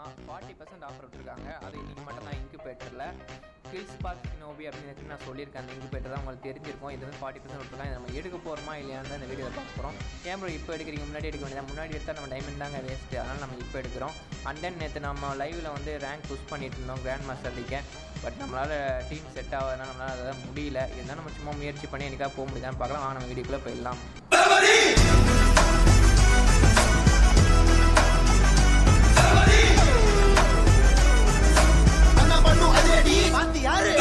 பார்த்தோம்னா forty percent offer விட்டுருக்காங்க அது இன்றைக்கி மட்டும் தான் இன்குபேட்டரில் கில்ஸ் பார்க் நோபி அப்படின்னு நான் சொல்லியிருக்கேன் அந்த இன்குபேட்டர் தான் உங்களுக்கு தெரிஞ்சிருக்கும் இது வந்து ஃபார்ட்டி பர்சன்ட் விட்டுருக்காங்க இதை நம்ம எடுக்க போகிறோமா இல்லையான்னு தான் இந்த வீடியோவில் பார்க்க போகிறோம் ஏன் ப்ரோ இப்போ எடுக்கிறீங்க முன்னாடி எடுக்க வேண்டியது முன்னாடி எடுத்தால் நம்ம டைமண்ட் தாங்க வேஸ்ட்டு அதனால் நம்ம இப்போ எடுக்கிறோம் அண்ட் தென் நேற்று நம்ம லைவில் வந்து ரேங்க் புஷ் பண்ணிட்டு இருந்தோம் கிராண்ட் மாஸ்டர் லீக்கை பட் நம்மளால் டீம் செட் ஆகாதனால நம்மளால் அதான் முடியல இருந்தாலும் நம்ம சும்மா முயற்சி பண்ணி எனக்காக போக முடியுதான்னு பார்க்கலாம் வாங்க நம்ம வீடியோக்குள்ளே போயிடலாம் அண்ணா பண்ணு அதிரடி பாத்து யாரு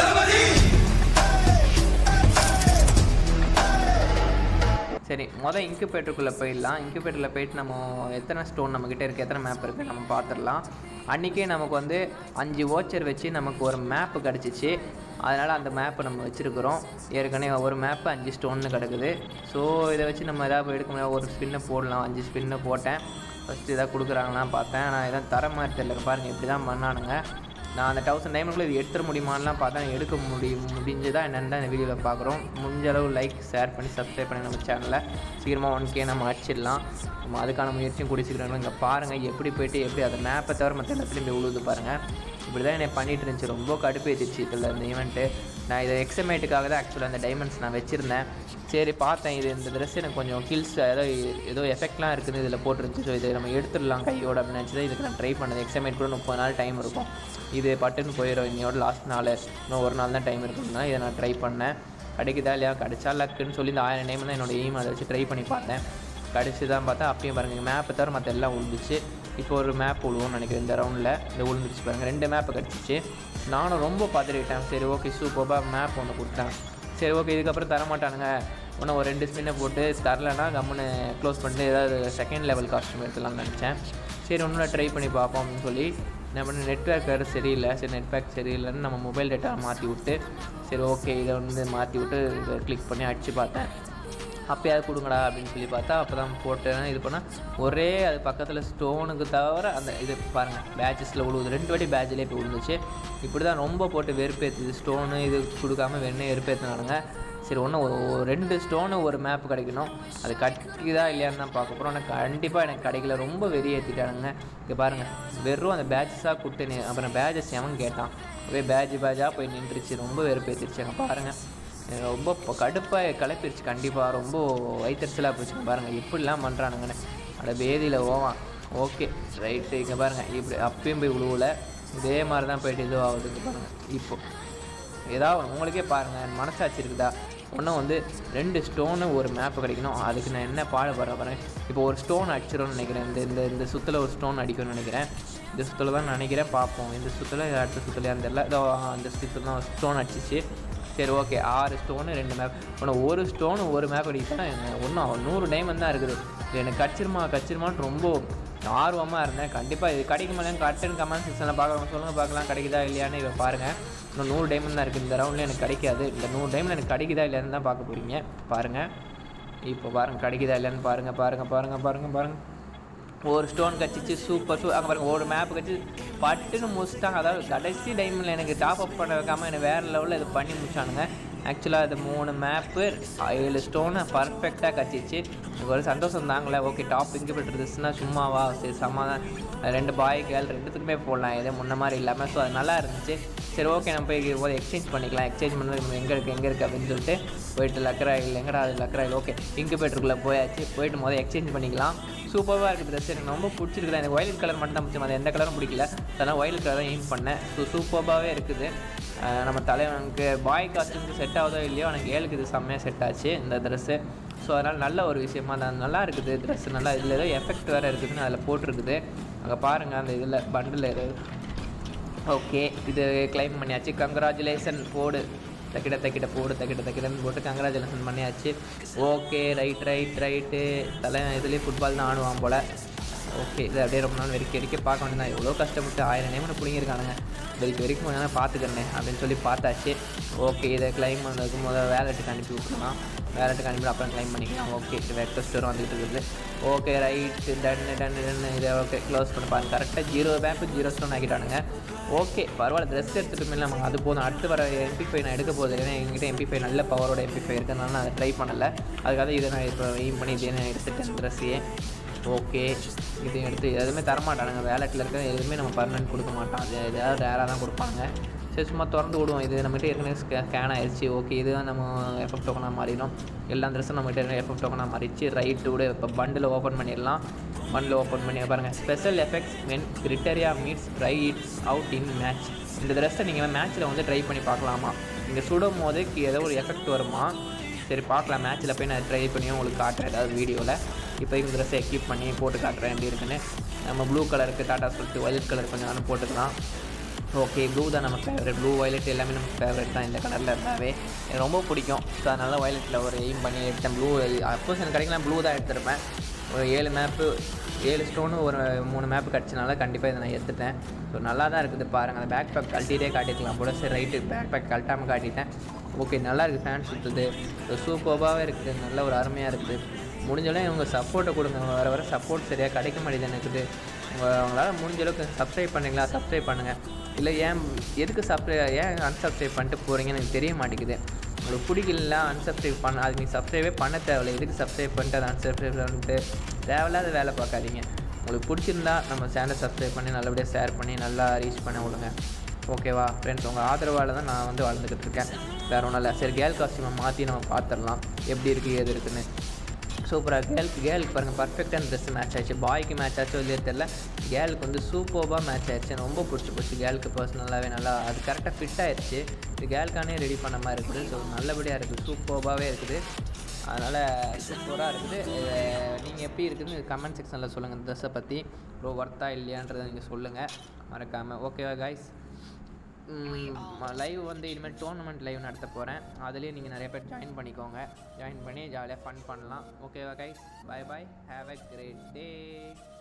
சரி மொதல் இன்குபேட்டருக்குள்ளே போயிடலாம் இன்குபேட்டரில் போயிட்டு நம்ம எத்தனை ஸ்டோன் நம்மக்கிட்ட இருக்குது எத்தனை மேப் இருக்குது நம்ம பார்த்துடலாம் அன்றைக்கே நமக்கு வந்து அஞ்சு ஓச்சர் வச்சு நமக்கு ஒரு மேப்பு கிடச்சிச்சு அதனால் அந்த மேப்பை நம்ம வச்சுருக்குறோம் ஏற்கனவே ஒரு மேப்பு அஞ்சு ஸ்டோன்னு கிடக்குது ஸோ இதை வச்சு நம்ம எதாவது எடுக்க முடியாது ஒரு ஸ்பின்னை போடலாம் அஞ்சு ஸ்பின்னை போட்டேன் ஃபஸ்ட்டு எதாவது கொடுக்குறாங்களான்னு பார்த்தேன் நான் எதாவது தர மாதிரி தெரியல பாருங்கள் இப்படி தான் பண்ணானுங்க நான் அந்த தௌசண்ட் டைமுக்குள்ளே இது எடுத்துட முடியுமான்லாம் பார்த்தா எடுக்க முடியும் முடிஞ்சுதா என்னென்னு தான் இந்த வீடியோவில் பார்க்குறோம் முடிஞ்ச அளவு லைக் ஷேர் பண்ணி சப்ஸ்கிரைப் பண்ணி நம்ம சேனலை சீக்கிரமாக ஒன் கே நம்ம அடிச்சிடலாம் நம்ம அதுக்கான முயற்சியும் கூடி சீக்கிரம் இங்கே பாருங்கள் எப்படி போயிட்டு எப்படி அந்த மேப்பை தவிர மற்ற எல்லாத்துலேயும் போய் உழுது பாருங்கள் இப்படி தான் என்னை பண்ணிட்டு இருந்துச்சு ரொம்ப கடுப்பேற்றிச்சு இதில் இந்த ஈவெண்ட்டு நான் இதை எக்ஸமேட்டுக்காக தான் ஆக்சுவலாக அந்த டைமண்ட்ஸ் நான் வச்சுருந்தேன் சரி பார்த்தேன் இது இந்த ட்ரெஸ் எனக்கு கொஞ்சம் கில்ஸ் ஏதோ ஏதோ எஃபெக்ட்லாம் இருக்குது இதில் போட்டுருந்துச்சு ஸோ இதை நம்ம எடுத்துடலாம் கையோட அப்படின்னு நினச்சி தான் இதுக்கு நான் ட்ரை பண்ணது எக்ஸமேட் கூட முப்பது நாள் டைம் இருக்கும் இது பட்டுன்னு போயிடும் இன்னையோட லாஸ்ட் நாள் இன்னும் ஒரு நாள் தான் டைம் இருக்குன்னா இதை நான் ட்ரை பண்ணேன் கிடைக்குதா இல்லையா கிடைச்சா லக்குன்னு சொல்லி இந்த ஆயிரம் டைம் தான் என்னோட எய்ம் அதை வச்சு ட்ரை பண்ணி பார்த்தேன் கடிச்சு தான் பார்த்தா அப்பயும் பாருங்கள் மேப்பை தவிர மற்ற எல்லாம் விழுந்துச்சு இப்போ ஒரு மேப் விழுவோம்னு நினைக்கிறேன் இந்த ரவுண்டில் இந்த விழுந்துருச்சு பாருங்கள் ரெண்டு மேப்பு கிடச்சிச்சு நானும் ரொம்ப பார்த்துக்கிட்டேன் சரி ஓகே சூப்பராக மேப் ஒன்று கொடுத்தேன் சரி ஓகே இதுக்கப்புறம் தரமாட்டானுங்க இன்னும் ஒரு ரெண்டு ஸ்பின்னை போட்டு தரலன்னா கம்முன்னு க்ளோஸ் பண்ணிட்டு ஏதாவது செகண்ட் லெவல் காஸ்ட்யூம் எடுத்துலாம்னு நினச்சேன் சரி ஒன்றும் ட்ரை பண்ணி பார்ப்போம் அப்படின்னு சொல்லி என்ன பண்ண நெட்ஒர்க் வேறு சரியில்லை சரி நெட்ஒர்க் சரியில்லைன்னு நம்ம மொபைல் டேட்டா மாற்றி விட்டு சரி ஓகே இதை வந்து மாற்றி விட்டு இதை கிளிக் பண்ணி அடித்து பார்த்தேன் அப்பயாவது கொடுங்கடா அப்படின்னு சொல்லி பார்த்தா அப்போ தான் போட்டேன் இது பண்ணால் ஒரே அது பக்கத்தில் ஸ்டோனுக்கு தவிர அந்த இது பாருங்கள் பேட்சஸில் விழுவுது ரெண்டு வாட்டி பேட்சிலே போய் விழுந்துச்சு இப்படி தான் ரொம்ப போட்டு வெறுப்பேற்றுது ஸ்டோனு இது கொடுக்காம வெண்ணெய் வெறுப்பேற்றினானுங்க சரி ஒன்று ரெண்டு ஸ்டோனு ஒரு மேப் கிடைக்கணும் அது கிடைக்குதா இல்லையான்னு தான் பார்க்க போகிறோம் ஆனால் கண்டிப்பாக எனக்கு கிடைக்கல ரொம்ப வெறியேற்றிட்டானுங்க இங்கே பாருங்கள் வெறும் அந்த பேட்சஸாக கூப்பிட்டு நீ அப்புறம் பேட்சஸ் எவன் கேட்டான் அப்படியே பேட்ச் பேட்சாக போய் நின்றுச்சு ரொம்ப வெறுப்பேற்றிருச்சு அங்கே பாருங்கள் எனக்கு ரொம்ப இப்போ கடுப்பாக கிளப்பிருச்சு கண்டிப்பாக ரொம்ப வயிற்றுச்சலாக போச்சு பாருங்கள் இப்படிலாம் பண்ணுறானுங்கன்னு அட பேதியில் ஓவான் ஓகே ரைட்டு இங்கே பாருங்கள் இப்படி அப்பயும் போய் விழுவல இதே மாதிரி தான் போயிட்டு இது ஆகுதுங்க பாருங்கள் இப்போ ஏதாவது உங்களுக்கே பாருங்கள் மனசாட்சி இருக்குதா ஒன்றும் வந்து ரெண்டு ஸ்டோனு ஒரு மேப்பு கிடைக்கணும் அதுக்கு நான் என்ன பாடுபடுறேன் பாருங்க இப்போ ஒரு ஸ்டோன் அடிச்சிடும்னு நினைக்கிறேன் இந்த இந்த இந்த சுற்றில் ஒரு ஸ்டோன் அடிக்கணும்னு நினைக்கிறேன் இந்த சுற்றில் தான் நினைக்கிறேன் பார்ப்போம் இந்த சுற்றில் அடுத்த சுற்றுலையான்னு தெரியல இதோ அந்த சுற்றில் தான் ஸ்டோன் அடிச்சிச்சு சரி ஓகே ஆறு ஸ்டோனு ரெண்டு மேப் ஒன்று ஒரு ஸ்டோனு ஒரு மேப் அடிக்கிட்டா ஒன்றும் நூறு டைமண்ட் தான் இருக்குது இது எனக்கு கச்சிருமா கச்சிருமான்னு ரொம்ப ஆர்வமாக இருந்தேன் கண்டிப்பாக இது கிடைக்குமா கட்டன் கமெண்ட் செக்ஷனில் பார்க்கலாம் சொல்லுங்கள் பார்க்கலாம் கிடைக்குதா இல்லையான்னு இதை பாருங்கள் இன்னும் நூறு டைமண்ட் தான் இருக்குது இந்த ரவுண்டில் எனக்கு கிடைக்காது இந்த நூறு டைமண்ட் எனக்கு கிடைக்குதா இல்லையான்னு தான் பார்க்க போகிறீங்க பாருங்கள் இப்போ பாருங்கள் கிடைக்குதா இல்லையான்னு பாருங்கள் பாருங்கள் பாருங்கள் பாருங்கள் பாருங்கள் ஒரு ஸ்டோன் கச்சிச்சு சூப்பர் சூ அங்கே பாருங்கள் ஒரு மேப் கட்சி பட்டுன்னு முடிச்சிட்டாங்க அதாவது கடைசி டைமில் எனக்கு டாப் அப் பண்ண வைக்காமல் எனக்கு வேறு லெவலில் இது பண்ணி முடிச்சானுங்க ஆக்சுவலாக அது மூணு மேப்பு ஏழு ஸ்டோனை பர்ஃபெக்டாக கச்சிச்சு எனக்கு ஒரு சந்தோஷம் தாங்களே ஓகே டாப் இங்கே இருந்துச்சுன்னா சும்மாவா சரி சமாதான் ரெண்டு பாய் கேர்ள் ரெண்டுத்துக்குமே போடலாம் எதுவும் முன்ன மாதிரி இல்லாமல் ஸோ அது நல்லா இருந்துச்சு சரி ஓகே நம்ம போய் போது எக்ஸ்சேஞ்ச் பண்ணிக்கலாம் எக்ஸ்சேஞ்ச் பண்ணது எங்கே இருக்குது எங்கே இருக்குது அப்படின்னு சொல்லிட்டு போயிட்டு லக்கராயில் எங்கடா அது லக்கராயில் ஓகே இன்குபேட்டருக்குள்ளே போயாச்சு போயிட்டு முதல் எக்ஸ்சேஞ்ச் பண்ணிக்கலாம் சூப்பராக இருக்குது ட்ரெஸ் எனக்கு ரொம்ப பிடிச்சிருக்குது எனக்கு வயலட் கலர் மட்டும் தான் பிடிச்சது அது எந்த கலரும் பிடிக்கல அதனால் வயலட் கலர் தான் எய்ம் பண்ணேன் ஸோ சூப்பராகவே இருக்குது அஹ் நம்ம தலைவனுக்கு பாய் காஸ்டியூமுக்கு செட் ஆகுதோ இல்லையோ எனக்கு ஏழுக்கு இது செம்மையாக செட் ஆச்சு இந்த ட்ரெஸ்ஸு ஸோ அதனால் நல்ல ஒரு விஷயமா தான் நல்லா இருக்குது ட்ரெஸ் நல்லா இதில் ஏதோ எஃபெக்ட் வேறு இருக்குதுன்னு அதில் போட்டிருக்குது அங்கே பாருங்கள் அந்த இதில் பண்டில் ஓகே இது கிளைம் பண்ணியாச்சு கங்க்ராச்சுலேஷன் போடு தக்கிட தக்கிட போடு தக்கிட தக்கிடன்னு போட்டு கங்க்ராச்சுலேஷன் பண்ணியாச்சு ஓகே ரைட் ரைட் ரைட்டு தலை இதுலேயே ஃபுட்பால் தான் ஆடுவான் போல் ஓகே இது அப்படியே ரொம்ப நாள் வெறிக்க வெறிக்க பார்க்க வேண்டியதான் எவ்வளோ கஷ்டப்பட்டு ஆயிரம் நேமனை பிடிங்கிருக்கானுங்க வெறிக்க வரைக்கும் கொஞ்சம் நேரம் பார்த்துக்கிறேன் அப்படின்னு சொல்லி பார்த்தாச்சு ஓகே இதை கிளைம் பண்ணதுக்கு முதல்ல வேலெட்டுக்கு அனுப்பி விட்டுருலாம் வேலெட்டுக்கு அனுப்பி அப்புறம் கிளைம் பண்ணிக்கலாம் ஓகே ரெக்வஸ்ட் வரும் வந்துகிட்டு இருக்குது ஓகே ரைட் டன்னு டன்னு டன்னு இதை ஓகே க்ளோஸ் பண்ணி பாருங்க கரெக்டாக ஜீரோ பேப்பு ஜீரோ ஸ்டோன் ஆக்கிட்டானுங்க ஓகே பரவாயில்ல ட்ரெஸ் எடுத்துகிட்டு போய் நமக்கு அது போதும் அடுத்து வர எம்பி ஃபைவ் நான் எடுக்க போகுது ஏன்னா எங்கிட்ட எம்பி ஃபைவ் நல்ல பவரோட எம்பி ஃபைவ் இருக்கிறதுனால நான் அதை ட்ரை பண்ணலை அதுக்காக இதை நான் இப்போ எய்ம் பண்ணி இதே நான் எடுத்துட்டேன் ட்ரெஸ்ஸையே ஓகே இது எடுத்து எதுவுமே தரமாட்டானுங்க வேலெட்டில் இருக்க எதுவுமே நம்ம பர்மனெண்ட் கொடுக்க மாட்டோம் அது ஏதாவது ரேராக தான் கொடுப்பாங்க சரி சும்மா திறந்து விடுவோம் இது நம்மகிட்ட ஏற்கனவே ஸ்கே ஸ்கேன் ஆயிடுச்சு ஓகே இதுதான் நம்ம எஃப்எஃப் டோக்கனாக மாறிடும் எல்லா ட்ரெஸ்ஸும் நம்மகிட்ட எஃப்எஃப் டோக்கனாக மாறிடுச்சு ரைட்டு விட இப்போ பண்டில் ஓப்பன் பண்ணிடலாம் பண்டில் ஓப்பன் பண்ணி பாருங்கள் special effects when criteria meets try it's out in match இந்த ட்ரெஸ்ஸை நீங்கள் மேட்ச்சில் வந்து ட்ரை பண்ணி பார்க்கலாமா இங்கே சுடும் போது ஏதோ ஒரு எஃபெக்ட் வருமா சரி பார்க்கலாம் மேட்ச்சில் போய் நான் ட்ரை பண்ணியும் உங்களுக்கு காட்டுறேன் ஏதாவது வீடியோவில் இப்போ இந்த ட்ரெஸ்ஸை எக்யூப் பண்ணி போட்டு காட்டுறேன் எப்படி இருக்குன்னு நம்ம ப்ளூ கலருக்கு டாட்டா சொல்லிட்டு ஒயிட் கலர் கொஞ்சம் நானும் போட்டுக்கலாம் ஓகே ப்ளூ தான் நம்ம ஃபேவரட் ப்ளூ வயலட் எல்லாமே நமக்கு ஃபேவரட் தான் இந்த கலரில் இருந்தாவே எனக்கு ரொம்ப பிடிக்கும் ஸோ அதனால வயலட்டில் ஒரு எய்ம் பண்ணி எடுத்தேன் ப்ளூ அப்போஸ் எனக்கு கிடைக்கலாம் ப்ளூ தான் எடுத்திருப்பேன் ஒரு ஏழு மேப்பு ஏழு ஸ்டோனு ஒரு மூணு மேப்பு கிடச்சனால கண்டிப்பாக இதை நான் எடுத்துட்டேன் ஸோ நல்லா தான் இருக்குது பாருங்கள் அந்த பேக் பேக் கழட்டிகிட்டே காட்டிக்கலாம் போல சரி ரைட்டு பேக் பேக் கழட்டாமல் காட்டிட்டேன் ஓகே நல்லா இருக்குது ஃபேன் சுற்றுது சூப்பர்பாகவே இருக்குது நல்ல ஒரு அருமையாக இருக்குது முடிஞ்சளவு இவங்க சப்போர்ட்டை கொடுங்க வர வர சப்போர்ட் சரியாக கிடைக்க மாட்டேது எனக்கு உங்கள் அவங்களால முடிஞ்ச அளவுக்கு சப்ஸ்கிரைப் பண்ணீங்களா சப்ஸ்கிரைப் பண்ணுங்கள் இல்லை ஏன் எதுக்கு சப்ஸ்கிரை ஏன் அன்சப்ஸ்கிரைப் பண்ணிட்டு போகிறீங்கன்னு எனக்கு தெரிய மாட்டேங்குது உங்களுக்கு பிடிக்கல அன்சப்ஸ்கிரைப் பண்ண அது நீங்கள் சப்ஸ்கிரைபே பண்ண தேவையில்ல எதுக்கு சப்ஸ்கிரைப் பண்ணிட்டு அதை அன்சப்ஸ்கிரைப் பண்ணிட்டு தேவையில்லாத வேலை பார்க்காதீங்க உங்களுக்கு பிடிச்சிருந்தா நம்ம சேனலை சப்ஸ்கிரைப் பண்ணி நல்லபடியாக ஷேர் பண்ணி நல்லா ரீச் பண்ண விடுங்க ஓகேவா ஃப்ரெண்ட்ஸ் உங்கள் ஆதரவால் தான் நான் வந்து வளர்ந்துக்கிட்டு இருக்கேன் வேறு ஒன்றும் இல்லை சரி கேர்ள் காஸ்டியூமை மாற்றி நம்ம பார்த்துடலாம் எப்படி இருக்குது ஏது இருக்குன்னு சூப்பராக கேர்ளுக்கு கேர்ளுக்கு பாருங்கள் பர்ஃபெக்டான ட்ரெஸ் மேட்ச் ஆச்சு பாய்க்கு மேட்ச் ஆச்சோ இல்லையோ தெரில கேர்ளுக்கு வந்து சூப்பராக மேட்ச் ஆயிடுச்சு எனக்கு ரொம்ப பிடிச்சி போச்சு கேர்ளுக்கு பர்சனலாகவே நல்லா அது கரெக்டாக ஃபிட் ஆயிடுச்சு இது கேர்ளுக்கானே ரெடி பண்ண மாதிரி இருக்குது ஸோ நல்லபடியாக இருக்குது சூப்பராகவே இருக்குது அதனால் சூப்பராக இருக்குது நீங்கள் எப்படி இருக்குதுன்னு கமெண்ட் செக்ஷனில் சொல்லுங்கள் இந்த ட்ரெஸ்ஸை பற்றி ரொம்ப ஒர்த்தா இல்லையான்றதை நீங்கள் சொல்லுங்கள் மறக்காமல் ஓகேவா காய்ஸ் லைவ் வந்து இனிமேல் டோர்னமெண்ட் லைவ் நடத்த போகிறேன் அதுலேயே நீங்கள் நிறைய பேர் ஜாயின் பண்ணிக்கோங்க ஜாயின் பண்ணி ஜாலியாக ஃபன் பண்ணலாம் ஓகேவா guys bye bye have a great day